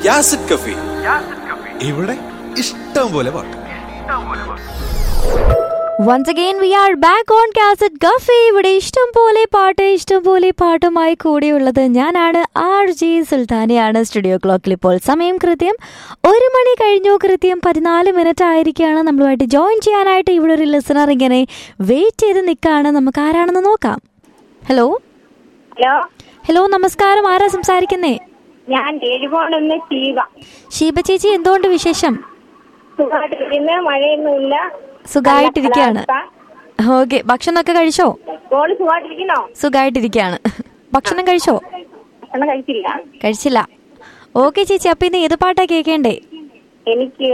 യാസിഡ് കഫി ഇവിടെ ഇഷ്ടം പോലെ പാട്ട് once again we are back on cassette ഗഫി ഇവിടെ ഇഷ്ടം പോലെ പാട്ട് ഇഷ്ടം പോലെ പാട്ടുമായി കൂടിയുള്ളത് ഞാനാണ് ആർ ജി സുൽത്താനയാണ് സ്റ്റുഡിയോ ക്ലോക്കിൽ ഇപ്പോൾ സമയം കൃത്യം ഒരു മണി കഴിഞ്ഞു കൃത്യം പതിനാല് മിനിറ്റ് ആയിരിക്കുകയാണ് നമ്മളുമായിട്ട് ജോയിൻ ചെയ്യാനായിട്ട് ഇവിടെ ഒരു ലിസണർ ഇങ്ങനെ വെയിറ്റ് ചെയ്ത് നിൽക്കുകയാണ് നമുക്ക് ആരാണെന്ന് നോക്കാം ഹലോ ഹലോ ഹലോ നമസ്കാരം ആരാ സംസാരിക്കുന്നേ ഞാൻ എഴുപോണെന്ന് ചെയ്യുക ഷീബ ചേച്ചി എന്തുകൊണ്ട് വിശേഷം സുഖമായിട്ടിരിക്കുന്ന മഴയൊന്നുമില്ല സുഖമായിട്ടിരിക്കുകയാണ് ഓക്കെ ഭക്ഷണമൊക്കെ കഴിച്ചോ മോള് സുഖമായിട്ടിരിക്കുന്നോ സുഖമായിട്ടിരിക്കുകയാണ് ഭക്ഷണം കഴിച്ചോ ഭക്ഷണം കഴിച്ചില്ല കഴിച്ചില്ല ഓക്കെ ചേച്ചി അപ്പൊ ഇന്ന് ഏത് പാട്ടാ കേൾക്കേണ്ടേ എനിക്ക്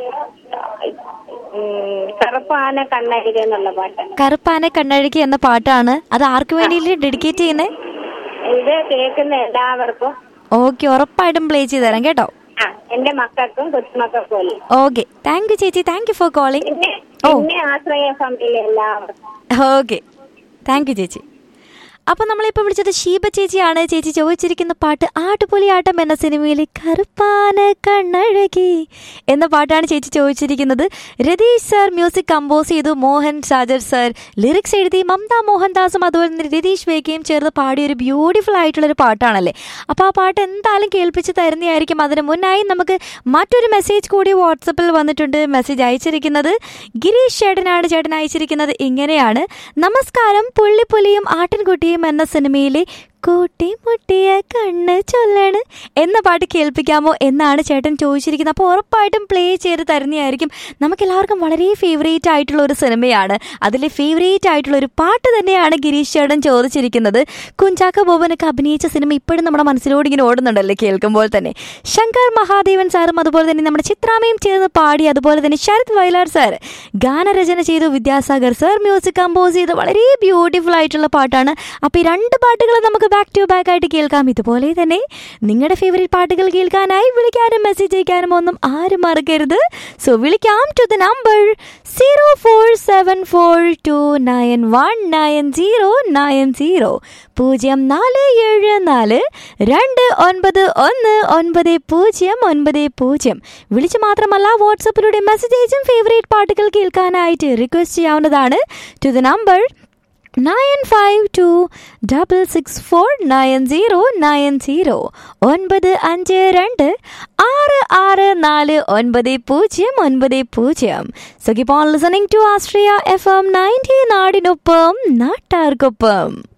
ഉം, കറുപ്പാന കണ്ണരുത് എന്നുള്ള പാട്ട് കറുപ്പാനെ കണ്ണഴുകി എന്ന പാട്ടാണ് അത് ആർക്ക് വേണ്ടിയിട്ട് ഡെഡിക്കേറ്റ് ചെയ്യുന്നേ ഇത് കേൾക്കുന്ന എല്ലാവർക്കും ഓക്കെ ഉറപ്പായിട്ടും പ്ലേ ചെയ്ത് തരാം കേട്ടോ ആ എന്റെ മക്കൾക്കും കൊച്ചുമക്കൾക്കും അല്ലേ ഓക്കെ താങ്ക് യു ചേച്ചി താങ്ക് യു ഫോർ കോളിംഗ് പിന്നെ ഓ. പിന്നെ ആശ്രയ ഫാമിലിയിലെ എല്ലാവർക്കും ഓക്കെ താങ്ക് യു ചേച്ചി അപ്പൊ നമ്മളിപ്പോ വിളിച്ചത് ഷീബ ചേച്ചിയാണ് ചേച്ചി ചോദിച്ചിരിക്കുന്ന പാട്ട് ആട്ടുപുലിയാട്ടം എന്ന സിനിമയിലെ കറുപ്പാന കണ്ണഴകി എന്ന പാട്ടാണ് ചേച്ചി ചോദിച്ചിരിക്കുന്നത് രതീഷ് സർ മ്യൂസിക് കമ്പോസ് ചെയ്തു മോഹൻ സാജർ സർ ലിറിക്സ് എഴുതി മമത മോഹൻദാസും അതുപോലെ തന്നെ രതീഷ് വേഗയും ചേർന്ന് പാടിയ ഒരു ബ്യൂട്ടിഫുൾ ആയിട്ടുള്ള ഒരു പാട്ടാണല്ലേ അപ്പോൾ ആ പാട്ട് എന്തായാലും കേൾപ്പിച്ച് തരുന്നതായിരിക്കും അതിന് മുന്നായി നമുക്ക് മറ്റൊരു മെസ്സേജ് കൂടി വാട്സപ്പിൽ വന്നിട്ടുണ്ട് മെസ്സേജ് അയച്ചിരിക്കുന്നത് ഗിരീഷ് ചേട്ടനാണ് ചേട്ടൻ അയച്ചിരിക്കുന്നത് ഇങ്ങനെയാണ് നമസ്കാരം പുള്ളിപ്പുലിയും ആട്ടിൻകുട്ടിയും എന്ന സിനിമയിലെ കൂട്ടിമുട്ടിയ കണ്ണ് ചൊല്ലണ് എന്ന പാട്ട് കേൾപ്പിക്കാമോ എന്നാണ് ചേട്ടൻ ചോദിച്ചിരിക്കുന്നത് അപ്പോൾ ഉറപ്പായിട്ടും പ്ലേ ചെയ്ത് തരുന്നതായിരിക്കും നമുക്ക് എല്ലാവർക്കും വളരെ ഫേവറേറ്റ് ആയിട്ടുള്ള ഒരു സിനിമയാണ് അതിലെ ഫേവറേറ്റ് ആയിട്ടുള്ള ഒരു പാട്ട് തന്നെയാണ് ഗിരീഷ് ചേട്ടൻ ചോദിച്ചിരിക്കുന്നത് കുഞ്ചാക്ക ബോബനൊക്കെ അഭിനയിച്ച സിനിമ ഇപ്പോഴും നമ്മുടെ മനസ്സിലോട് ഇങ്ങനെ ഓടുന്നുണ്ടല്ലേ കേൾക്കുമ്പോൾ തന്നെ ശങ്കർ മഹാദേവൻ സാറും അതുപോലെ തന്നെ നമ്മുടെ ചിത്രാമയും ചേർന്ന് പാടി അതുപോലെ തന്നെ ശരത് വയലാർ സാർ ഗാനരചന ചെയ്തു വിദ്യാസാഗർ സാർ മ്യൂസിക് കമ്പോസ് ചെയ്ത് വളരെ ബ്യൂട്ടിഫുൾ ആയിട്ടുള്ള പാട്ടാണ് അപ്പോൾ ഈ രണ്ട് പാട്ടുകൾ നമുക്ക് ബാക്ക് ടു ബാക്ക് ആയിട്ട് കേൾക്കാം ഇതുപോലെ തന്നെ നിങ്ങളുടെ ഫേവറേറ്റ് പാട്ടുകൾ കേൾക്കാനായി വിളിക്കാനും മെസ്സേജ് അയക്കാനും ഒന്നും ആരും മറക്കരുത് സോ വിളിക്കാം to the number zero four seven four two nine one nine zero nine zero പൂജ്യം നാല് ഏഴ് നാല് രണ്ട് ഒൻപത് ഒന്ന് ഒൻപത് പൂജ്യം ഒൻപത് പൂജ്യം വിളിച്ച് മാത്രമല്ല വാട്സപ്പിലൂടെ മെസ്സേജ് അയച്ചും ഫേവറേറ്റ് പാട്ടുകൾ കേൾക്കാനായിട്ട് റിക്വസ്റ്റ് ചെയ്യാവുന്നതാണ് to the number nine five two double six four nine zero nine zero ഒൻപത് അഞ്ച് രണ്ട് ആറ് ആറ് നാല് ഒൻപത് പൂജ്യം ഒൻപത് പൂജ്യം so keep on listening to Astria FM ninety നയൻറ്റി നാടിനൊപ്പം നാട്ടാർക്കൊപ്പം